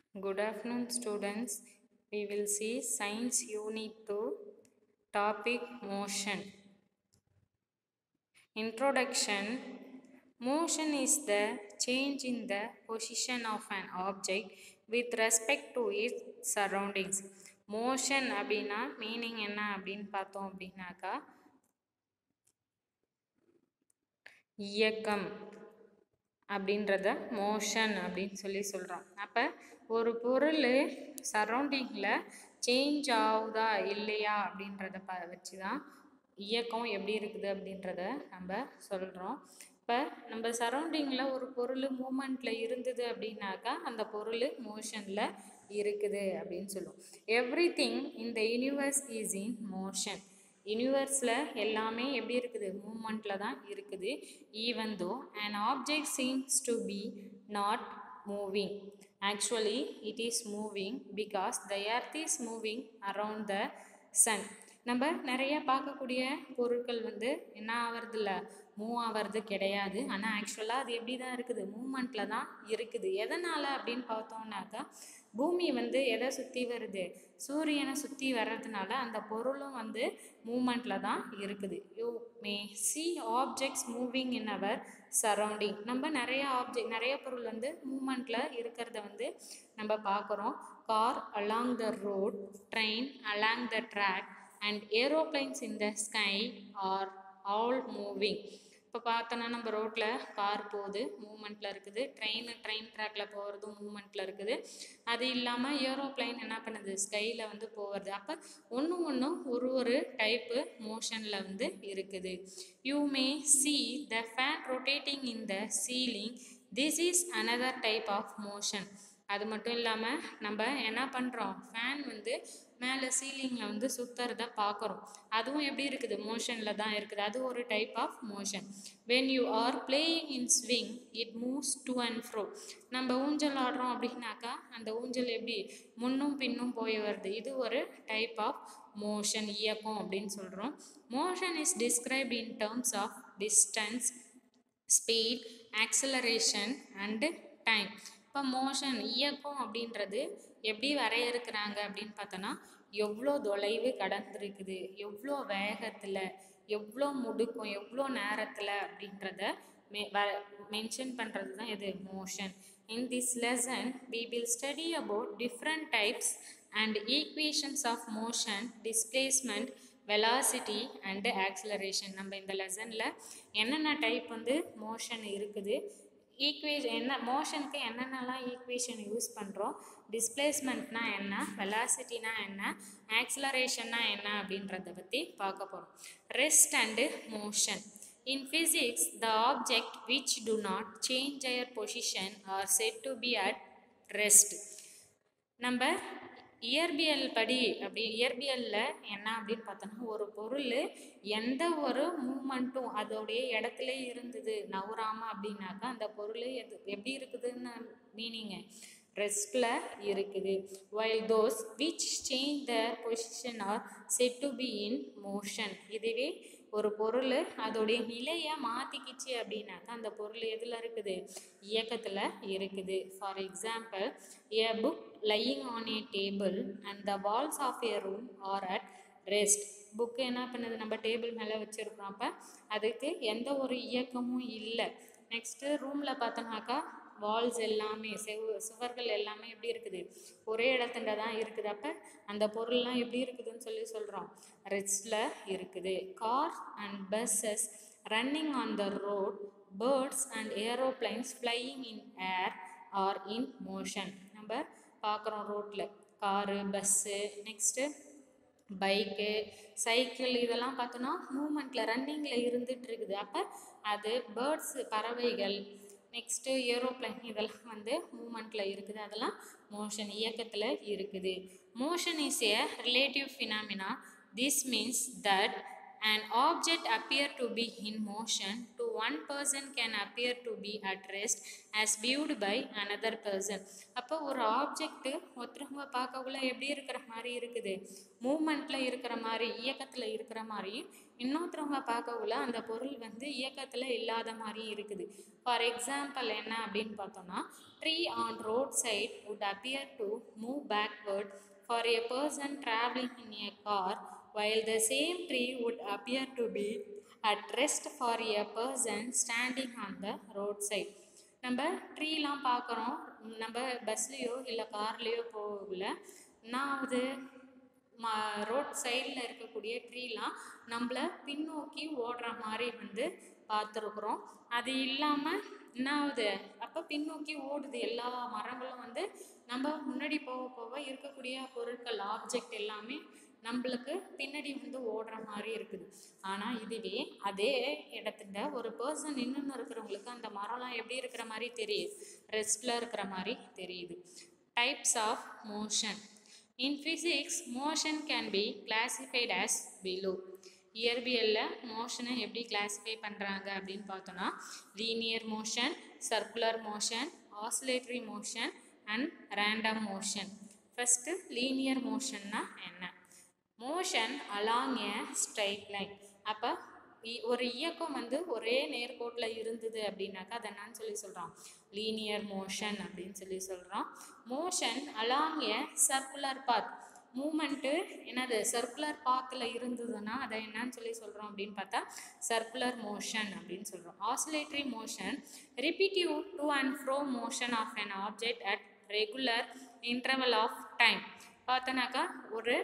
Good afternoon, students. We will see Science Unit 2 Topic Motion. Introduction Motion is the change in the position of an object with respect to its surroundings. Motion அப்படின்னா meaning என்ன அப்படின்னு பார்த்தோம் அப்படின்னாக்கா இயக்கம் அப்படின்றத motion அப்படின்னு சொல்லி சொல்கிறோம் அப்போ ஒரு பொருள் சரௌண்டிங்கில் சேஞ்ச் ஆகுதா இல்லையா அப்படின்றத ப வச்சு தான் இயக்கம் எப்படி இருக்குது அப்படின்றத நம்ம சொல்கிறோம் இப்போ நம்ம சரௌண்டிங்கில் ஒரு பொருள் மூமெண்ட்டில் இருந்தது அப்படின்னாக்கா அந்த பொருள் மோஷனில் இருக்குது அப்படின்னு சொல்லுவோம் எவ்ரி திங் இந்த யூனிவர்ஸ் இஸ் இன் மோஷன் யூனிவர்ஸில் எல்லாமே எப்படி இருக்குது மூமெண்ட்டில் தான் இருக்குது even though and object seems to be not moving actually it is moving because the earth is moving around the sun நம்ம நிறைய பார்க்கக்கூடிய பொருட்கள் வந்து என்ன ஆவறதில்ல மூவ் ஆகிறது கிடையாது ஆனால் ஆக்சுவலாக அது எப்படி தான் இருக்குது மூமெண்ட்டில் தான் இருக்குது எதனால் அப்படின்னு பார்த்தோம்னாக்கா பூமி வந்து எதை சுற்றி வருது சூரியனை சுற்றி வர்றதுனால அந்த பொருளும் வந்து மூமெண்ட்டில் தான் இருக்குது you may see objects moving in our surrounding நம்ம நிறைய ஆப்ஜெக்ட் நிறைய பொருள் வந்து மூமெண்ட்டில் இருக்கிறத வந்து நம்ம பார்க்குறோம் car along the road train along the track and aeroplanes in the sky are all moving இப்போ பார்த்தோன்னா நம்ம ரோட்டில் கார் போகுது மூமெண்ட்டில் இருக்குது ட்ரெயின் ட்ரெயின் ட்ராக்ல போகிறதும் மூமெண்ட்டில் இருக்குது அது இல்லாமல் ஏரோப்ளைன் என்ன பண்ணுது ஸ்கையில் வந்து போகிறது அப்போ ஒன்று ஒன்றும் ஒரு ஒரு டைப்பு மோஷனில் வந்து இருக்குது you may see the fan rotating in the ceiling this is another type of motion அது மட்டும் இல்லாமல் நம்ம என்ன பண்ணுறோம் ஃபேன் வந்து மேலே சீலிங்கில் வந்து சுற்றுறத பார்க்குறோம் அதுவும் எப்படி இருக்குது மோஷனில் தான் இருக்குது அது ஒரு type of motion when you are playing in swing it moves to and fro நம்ம ஊஞ்சல் ஆடுறோம் அப்படின்னாக்கா அந்த ஊஞ்சல் எப்படி முன்னும் பின்னும் போய் வருது இது ஒரு டைப் ஆஃப் மோஷன் இயக்கம் அப்படின்னு சொல்கிறோம் motion is describe in terms of distance speed acceleration and time இப்போ மோஷன் இயக்கம் அப்படின்றது எப்படி வரையறுக்கிறாங்க அப்படின்னு பார்த்தோன்னா எவ்வளோ தொலைவு கடந்திருக்குது எவ்வளோ வேகத்தில் எவ்வளோ முடுக்கும் எவ்வளோ நேரத்தில் அப்படின்றத மெ வ மென்ஷன் பண்ணுறது தான் இது motion in this lesson we will study about different types and equations of motion displacement velocity and acceleration நம்ம இந்த லெசனில் என்னென்ன டைப் வந்து மோஷன் இருக்குது ஈக்குவேஷன் என்ன மோஷனுக்கு என்னென்னலாம் ஈக்குவேஷன் யூஸ் பண்ணுறோம் டிஸ்பிளேஸ்மெண்ட்னா என்ன வெலாசிட்டினா என்ன ஆக்சலரேஷன்னா என்ன அப்படின்றத பற்றி பார்க்க போகிறோம் rest and motion in physics the object which do not change their position are said to be at rest நம்ம இயற்பியல் படி அப்படி இயற்பியலில் என்ன அப்படின்னு பார்த்தோம்னா ஒரு பொருள் எந்த ஒரு மூமெண்ட்டும் அதோடைய இடத்துல இருந்தது நவராமல் அப்படின்னாக்கா அந்த பொருள் எது எப்படி இருக்குதுன்னு மீனிங்கு ரெஸ்டில் இருக்குது while those which change the position are said to be in motion இதுவே ஒரு பொருள் அதோடைய நிலையை மாற்றிக்கிச்சு அப்படின்னாக்கா அந்த பொருள் எதில் இருக்குது இயக்கத்தில் இருக்குது for example a book lying on a table and the walls of a room are at rest book என்ன பண்ணுது நம்ம டேபிள் மேலே வச்சுருக்கோம் அப்போ அதுக்கு எந்த ஒரு இயக்கமும் இல்லை நெக்ஸ்ட்டு ரூமில் பார்த்தோம்னாக்கா வால்ஸ் எல்லாமே செவ் சுவர்கள் எல்லாமே எப்படி இருக்குது ஒரே இடத்துல தான் இருக்குது அப்போ அந்த பொருள்லாம் எப்படி இருக்குதுன்னு சொல்லி சொல்கிறோம் ரெஸ்டில் இருக்குது car and buses running on the road birds and aeroplanes flying in air are in motion நம்ம பார்க்குறோம் ரோட்டில் car bus next bike cycle இதெல்லாம் பார்த்தோன்னா மூமெண்ட்டில் ரன்னிங்கில் இருந்துகிட்டு இருக்குது அப்போ அது பேர்ட்ஸு பறவைகள் நெக்ஸ்ட்டு ஏரோப்ளைன் இதெல்லாம் வந்து மூமெண்ட்டில் இருக்குது அதெல்லாம் மோஷன் இயக்கத்தில் இருக்குது motion is a relative phenomena this means that an object appear to be in motion to one person can appear to be at rest as viewed by another person அப்போ ஒரு object ஒருத்தவங்க பார்க்கக்குள்ள எப்படி இருக்கிற மாதிரி இருக்குது மூமெண்ட்டில் இருக்கிற மாதிரி இயக்கத்தில் இருக்கிற மாதிரியும் இன்னொருத்தவங்க பார்க்கக்குள்ள அந்த பொருள் வந்து இயக்கத்தில் இல்லாத மாதிரி இருக்குது ஃபார் எக்ஸாம்பிள் என்ன அப்படின்னு பார்த்தோம்னா tree on road side would appear to move backward for a person traveling in a car while the same tree would appear to be at rest for a person standing on the roadside நம்ம ட்ரீலாம் பார்க்குறோம் நம்ம பஸ்லேயோ இல்லை கார்லேயோ போகல என்னாவது மா road சைடில் இருக்கக்கூடிய ட்ரீலாம் நம்மள பின்னோக்கி ஓடுற மாதிரி வந்து பார்த்துருக்குறோம் அது இல்லாமல் என்னாவது அப்போ பின்னோக்கி ஓடுது எல்லா மரங்களும் வந்து நம்ம முன்னாடி போக போக இருக்கக்கூடிய பொருட்கள் ஆப்ஜெக்ட் எல்லாமே நம்மளுக்கு பின்னாடி வந்து ஓடுற மாதிரி இருக்குது ஆனால் இதுவே அதே இடத்துல ஒரு பர்சன் நின்று இருக்கிறவங்களுக்கு அந்த மரம்லாம் எப்படி இருக்கிற மாதிரி தெரியுது ரெஸ்டில் இருக்கிற மாதிரி தெரியுது types of motion in physics motion can be classified as below இயற்பியலில் மோஷனை எப்படி கிளாஸிஃபை பண்ணுறாங்க அப்படின்னு பார்த்தோன்னா linear motion circular motion oscillatory motion and random motion first linear மோஷன்னா என்ன motion along a straight line அப்போ ஒரு இயக்கம் வந்து ஒரே நேர்கோட்டில் இருந்தது அப்படின்னாக்கா அதை என்னன்னு சொல்லி சொல்கிறோம் லீனியர் மோஷன் அப்படின்னு சொல்லி சொல்கிறோம் motion along a circular path movement என்னது சர்க்குலர் பாத்தில் இருந்ததுன்னா அதை என்னன்னு சொல்லி சொல்கிறோம் அப்படின்னு பார்த்தா சர்க்குலர் மோஷன் அப்படின்னு சொல்கிறோம் oscillatory motion repetitive to and fro motion of an object at regular interval of time பார்த்தோன்னாக்கா ஒரு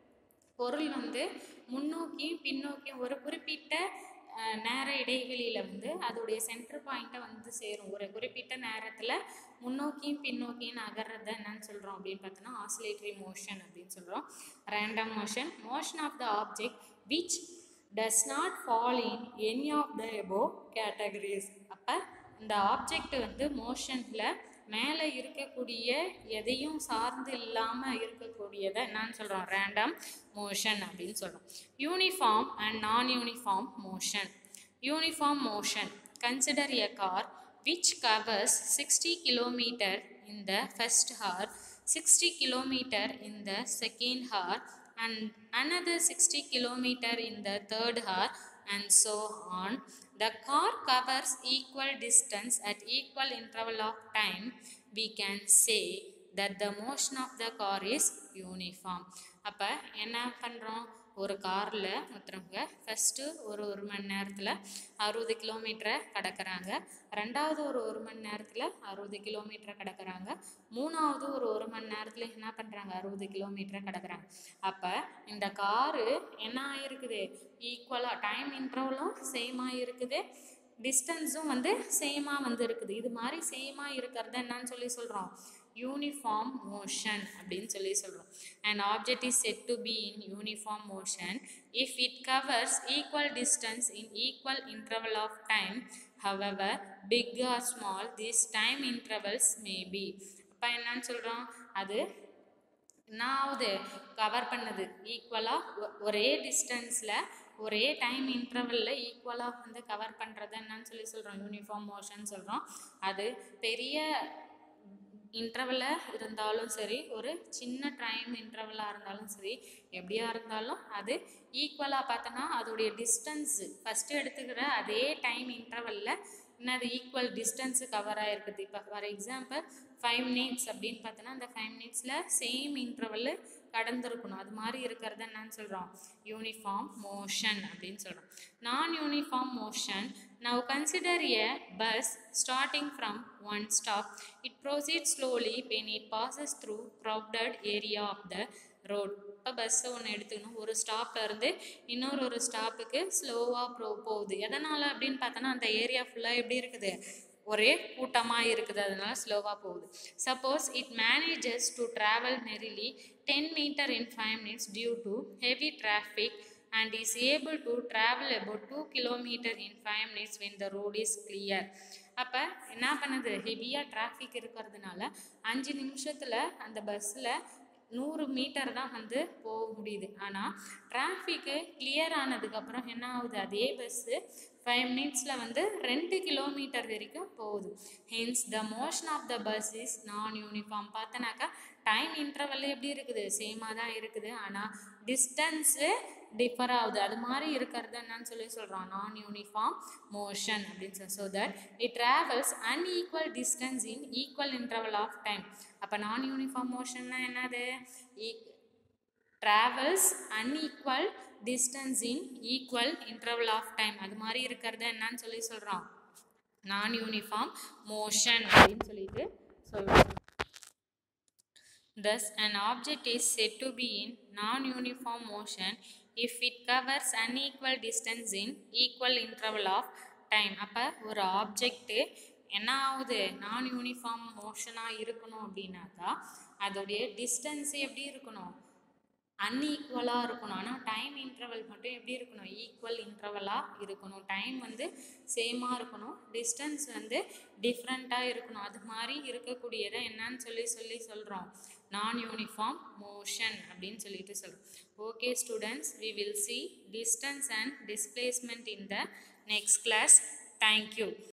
பொருள் வந்து முன்னோக்கியும் பின்னோக்கியும் ஒரு குறிப்பிட்ட அஹ், நேர இடைவெளியில் வந்து அதோடைய சென்டர் பாயிண்ட்டை வந்து சேரும் ஒரு குறிப்பிட்ட நேரத்தில் முன்னோக்கியும் பின்னோக்கியும் நகர்றது என்னன்னு சொல்கிறோம் அப்படின்னு பார்த்தோன்னா ஆசிலேட்டரி மோஷன் அப்படின்னு சொல்கிறோம் random motion motion of the object which does not fall in any of the above categories அப்போ இந்த ஆப்ஜெக்ட் வந்து மோஷனில் மேலே இருக்கக்கூடிய எதையும் சார்ந்து இல்லாமல் இருக்கக்கூடியதை என்னன்னு சொல்கிறோம் ரேண்டம் மோஷன் அப்படின்னு சொல்கிறோம் uniform and non uniform motion uniform motion consider a car which covers 60 kilometer in the first hour 60 kilometer in the second hour and another 60 kilometer in the third hour and so on the car covers equal distance at equal interval of time we can say that the motion of the car is uniform அப்போ என்ன பண்ணுறோம் ஒரு காரில் ஒருத்தவங்க first ஒரு ஒரு மணி நேரத்தில் அறுபது கிலோமீட்டரை கடக்குறாங்க ரெண்டாவது ஒரு ஒரு மணி நேரத்தில் அறுபது கிலோமீட்டரை கடக்குறாங்க மூணாவது ஒரு ஒரு மணி நேரத்தில் என்ன பண்ணுறாங்க அறுபது கிலோமீட்டரை கடக்குறாங்க அப்போ இந்த காரு என்ன ஆயிருக்குது ஈக்குவலாக டைம் இன்டர்வலும் சேமாக இருக்குது டிஸ்டன்ஸும் வந்து சேமாக வந்து இருக்குது இது மாதிரி சேமாக இருக்கிறது என்னன்னு சொல்லி சொல்கிறோம் யூனிஃபார்ம் மோஷன் அப்படின்னு சொல்லி சொல்கிறோம் an object is said to be in uniform motion if it covers equal distance in equal interval of time however big or small these time intervals may be அப்போ என்னன்னு சொல்கிறோம் அது என்னாவது கவர் பண்ணுது ஈக்குவலாக ஒரே டிஸ்டன்ஸில் ஒரே டைம் இன்டர்வலில் ஈக்குவலாக வந்து கவர் பண்ணுறது என்னன்னு சொல்லி சொல்கிறோம் யூனிஃபார்ம் மோஷன் சொல்கிறோம் அது பெரிய இன்டர்வலாக இருந்தாலும் சரி ஒரு சின்ன டைம் இன்டர்வலாக இருந்தாலும் சரி எப்படியா இருந்தாலும் அது ஈக்குவலாக பார்த்தோன்னா அதோடைய டிஸ்டன்ஸு ஃபஸ்ட்டு எடுத்துக்கிற அதே டைம் இன்டர்வலில் என்னது ஈக்குவல் டிஸ்டன்ஸு கவர் ஆகிருக்குது இப்போ ஃபார் எக்ஸாம்பிள் ஃபைவ் மினிட்ஸ் அப்படின்னு பார்த்தோன்னா அந்த ஃபைவ் மினிட்ஸில் சேம் இன்டர்வல்லு கடந்திருக்கணும் அது மாதிரி இருக்கிறது என்னன்னு சொல்கிறோம் யூனிஃபார்ம் மோஷன் அப்படின்னு சொல்கிறோம் non uniform motion now consider a bus starting from one stop it proceed slowly when it passes through crowded area of the road இப்போ பஸ்ஸை ஒன்று எடுத்துக்கணும் ஒரு ஸ்டாப்ல இருந்து இன்னொரு ஒரு ஸ்டாப்புக்கு ஸ்லோவாக ப்ரோ போகுது எதனால் அப்படின்னு பார்த்தோன்னா அந்த ஏரியா ஃபுல்லாக எப்படி இருக்குது ஒரே கூட்டமாக இருக்குது அதனால ஸ்லோவாக போகுது suppose it manages to travel merely ten metre in five minutes due to heavy traffic and is able to travel about two kilometre in five minutes when the road is clear அப்போ என்ன பண்ணுது ஹெவியாக traffic இருக்கிறதுனால அஞ்சு நிமிஷத்தில் அந்த பஸ்ஸில் நூறு மீட்டர் தான் வந்து போக முடியுது ஆனால் டிராஃபிக்கு கிளியர் ஆனதுக்கப்புறம் என்ன ஆகுது அதே பஸ்ஸு ஃபைவ் மினிட்ஸில் வந்து ரெண்டு கிலோமீட்டர் வரைக்கும் போகுது hence the motion of the bus is non uniform பார்த்தனாக்கா டைம் இன்டர்வல் எப்படி இருக்குது சேமாக தான் இருக்குது ஆனால் டிஸ்டன்ஸு டிஃபர் ஆகுது அது மாதிரி இருக்கிறது என்னன்னு சொல்லி சொல்கிறோம் நான் யூனிஃபார்ம் மோஷன் அப்படின்னு சொல்லி so that it travels unequal distance in equal interval of time அப்போ நான் யூனிஃபார்ம் மோஷன்னா என்னது travels unequal distance in equal interval of time அது மாதிரி இருக்கிறது என்னன்னு சொல்லி சொல்கிறோம் நான் யூனிஃபார்ம் மோஷன் அப்படின்னு சொல்லிட்டு சொல்கிறோம் Thus, an object is said to be in non-uniform motion if it covers unequal distance in equal interval of time. அப்போ ஒரு ஆப்ஜெக்ட்டு என்ன ஆகுது நான் யூனிஃபார்ம் மோஷனாக இருக்கணும் அப்படின்னாக்கா அதோடைய டிஸ்டன்ஸ் எப்படி இருக்கணும் அன்ஈக்குவலாக இருக்கணும் ஆனால் டைம் இன்டர்வல் மட்டும் எப்படி இருக்கணும் ஈக்குவல் இன்டர்வலாக இருக்கணும் டைம் வந்து சேமாக இருக்கணும் டிஸ்டன்ஸ் வந்து டிஃப்ரெண்ட்டாக இருக்கணும் அது மாதிரி இருக்கக்கூடியதை என்னன்னு சொல்லி சொல்லி சொல்கிறோம் நான் யூனிஃபார்ம் மோஷன் அப்படின்னு சொல்லிட்டு சொல்கிறோம் okay students we will see distance and displacement in the next class thank you